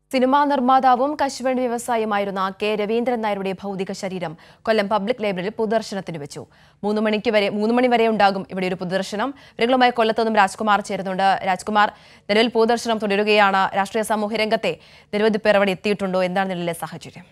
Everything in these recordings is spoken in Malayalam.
സിനിമാ നിർമ്മാതാവും കശുവണ്ടി വ്യവസായിയുമായിരുന്ന കെ രവീന്ദ്രൻ നായരുടെ ഭൗതിക ശരീരം കൊല്ലം പബ്ലിക് ലൈബ്രറിയിൽ പൊതുദർശനത്തിന് വെച്ചു മൂന്ന് മണിക്ക് വരെ മൂന്ന് മണി വരെ ഉണ്ടാകും ഇവിടെ ഒരു പൊതുദർശനം വിവരങ്ങളുമായി കൊല്ലത്തു നിന്നും രാജ്കുമാർ ചേരുന്നുണ്ട് രാജ്കുമാർ നിലവിൽ പൊതുദർശനം തുടരുകയാണ് രാഷ്ട്രീയ സാമൂഹ്യ രംഗത്തെ നിരവധി പേർ അവിടെ എത്തിയിട്ടുണ്ടോ എന്താണ് നിലവിലെ സാഹചര്യം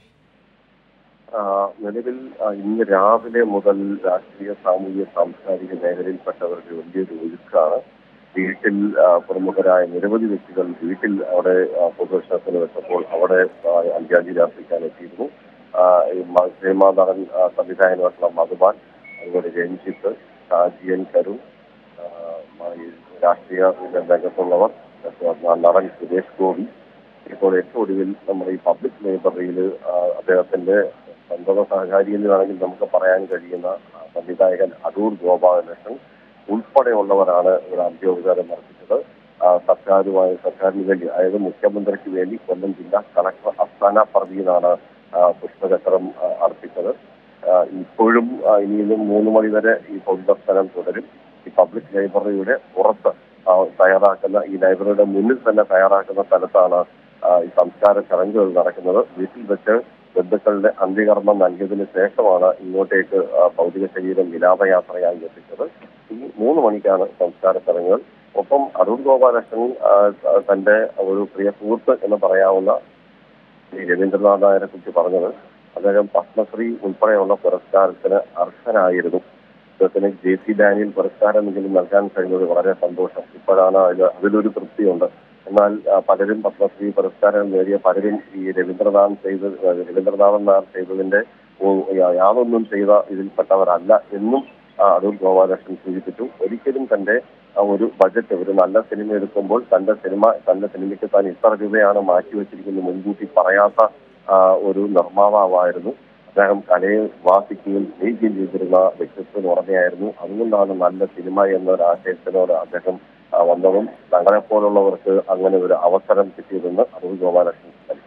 ആ, നിലവിൽ ആ, ഇന്ന് രാവിലെ മുതൽ രാഷ്ട്രീയ സാമൂഹിക സാംസ്കാരിക മേഖലയിൽപ്പെട്ടവർക്ക് വലിയൊരു ഒഴുക്കാണ് വീട്ടിൽ ആ, പ്രമുഖരായ നിരവധി വ്യക്തികൾ വീട്ടിൽ അവിടെ ആ, പൊതുദർശനത്തിന് വെച്ചപ്പോൾ അവിടെ ആ, അന്ത്യാഞ്ജലി അർപ്പിക്കാൻ എത്തിയിരുന്നു ആ, ഈ മ- സിനിമാ നടൻ ആ, സംവിധായകനായിട്ടുള്ള മധുബാൻ അതുപോലെ രഞ്ജിത്ത് ഷാജിയൻ കരുൺ ആ, മ- ഈ രാഷ്ട്രീയ രംഗത്തുള്ളവർ നടൻ സുരേഷ് ഗോപി ഇപ്പോൾ ഏറ്റവും ഒടുവിൽ നമ്മുടെ ഈ പബ്ലിക് ലൈബ്രറിയിൽ അദ്ദേഹത്തിന്റെ സന്തത സഹകാരി എന്ന് വേണമെങ്കിൽ നമുക്ക് പറയാൻ കഴിയുന്ന ആ, സംവിധായകൻ അടൂർ ഗോപാലകൃഷ്ണൻ ഉൾപ്പെടെയുള്ളവരാണ് ഇവിടെ അന്ത്യോപചാരം അർപ്പിച്ചത് ആ, സർക്കാരുമായി സർക്കാരിന് വേണ്ടി അതായത് മുഖ്യമന്ത്രിക്ക് വേണ്ടി കൊല്ലം ജില്ലാ കളക്ടർ അഫ്സാന പർവീനാണ് ആ, പുഷ്പചക്രം ആ, അർപ്പിച്ചത് ആ, ഇപ്പോഴും ആ, ഇനിയും മൂന്ന് മണി വരെ ഈ പൊതുദർശനം തുടരും ഈ പബ്ലിക് ലൈബ്രറിയുടെ പുറത്ത് ആ, തയ്യാറാക്കുന്ന ഈ ലൈബ്രറിയുടെ മുന്നിൽ തന്നെ തയ്യാറാക്കുന്ന സ്ഥലത്താണ് ആ, ഈ സംസ്കാര ചടങ്ങുകൾ നടക്കുന്നത് വീട്ടിൽ വെച്ച് ബന്ധുക്കളുടെ അന്ത്യകർമ്മം നൽകിയതിന് ശേഷമാണ് ഇങ്ങോട്ടേക്ക് ആ, ഭൗതിക ശരീരം വിലാപയാത്രയായി എത്തിച്ചത് ഈ മൂന്ന് മണിക്കാണ് സംസ്കാര ചടങ്ങുകൾ ഒപ്പം അരുൺ ഗോപാലകൃഷ്ണൻ ആ, ആ, തന്റെ ഒരു പ്രിയ സുഹൃത്ത് എന്ന് പറയാവുന്ന ശ്രീ രവീന്ദ്രനാഥ് നായരെ കുറിച്ച് പറഞ്ഞത് അദ്ദേഹം പത്മശ്രീ ഉൾപ്പെടെയുള്ള പുരസ്കാരത്തിന് അർഹനായിരുന്നു അദ്ദേഹത്തിന് ജെ സി ഡാനിയൽ പുരസ്കാരമെങ്കിലും നൽകാൻ കഴിഞ്ഞത് വളരെ സന്തോഷം ഇപ്പോഴാണ് അതിൽ അതിലൊരു തൃപ്തിയുണ്ട് എന്നാൽ ആ, പലരും പത്മശ്രീ പുരസ്കാരം നേടിയ പലരും ഈ രവീന്ദ്രനാഥൻ ചെയ്ത് രവീന്ദ്രനാഥൻ നായർ ചെയ്തതിന്റെ ഓ- യാ- യാതൊന്നും ചെയ്ത ഇതിൽപ്പെട്ടവരല്ല എന്നും ആ, അടൂർ ഗോപാലകൃഷ്ണൻ സൂചിപ്പിച്ചു ഒരിക്കലും തന്റെ ആ ഒരു ബജറ്റ് ഒരു നല്ല സിനിമ എടുക്കുമ്പോൾ തന്റെ സിനിമ തന്റെ സിനിമയ്ക്ക് താൻ ഇത്ര രൂപയാണ് മാറ്റിവെച്ചിരിക്കുന്നത് മുൻകൂട്ടി പറയാത്ത ആ, ഒരു നിർമ്മാതാവായിരുന്നു അദ്ദേഹം കലയെ വാസിക്കുകയും സ്നേഹിക്കുകയും ചെയ്തിരുന്ന വ്യക്തിത്വം ഉടനെയായിരുന്നു അതുകൊണ്ടാണ് നല്ല സിനിമ എന്ന ഒരു ആശയത്തിനോട് അദ്ദേഹം ആ, വന്നതും തങ്ങളെപ്പോലുള്ളവർക്ക് അങ്ങനെ ഒരു അവസരം കിട്ടിയതെന്ന് അടൂർ ഗോപാലകൃഷ്ണൻ പറഞ്ഞു.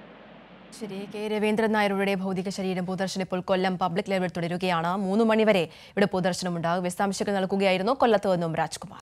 ശരി കെ രവീന്ദ്രൻ നായരുടെ ഭൗതിക ശരീരം പൊതുദർശനം ഇപ്പോൾ കൊല്ലം പബ്ലിക് ലൈബ്രറി തുടരുകയാണ് മൂന്ന് മണിവരെ ഇവിടെ പൊതുദർശനം ഉണ്ടാകും വിശദാംശങ്ങൾ നൽകുകയായിരുന്നു കൊല്ലത്ത് നിന്നും രാജ്കുമാർ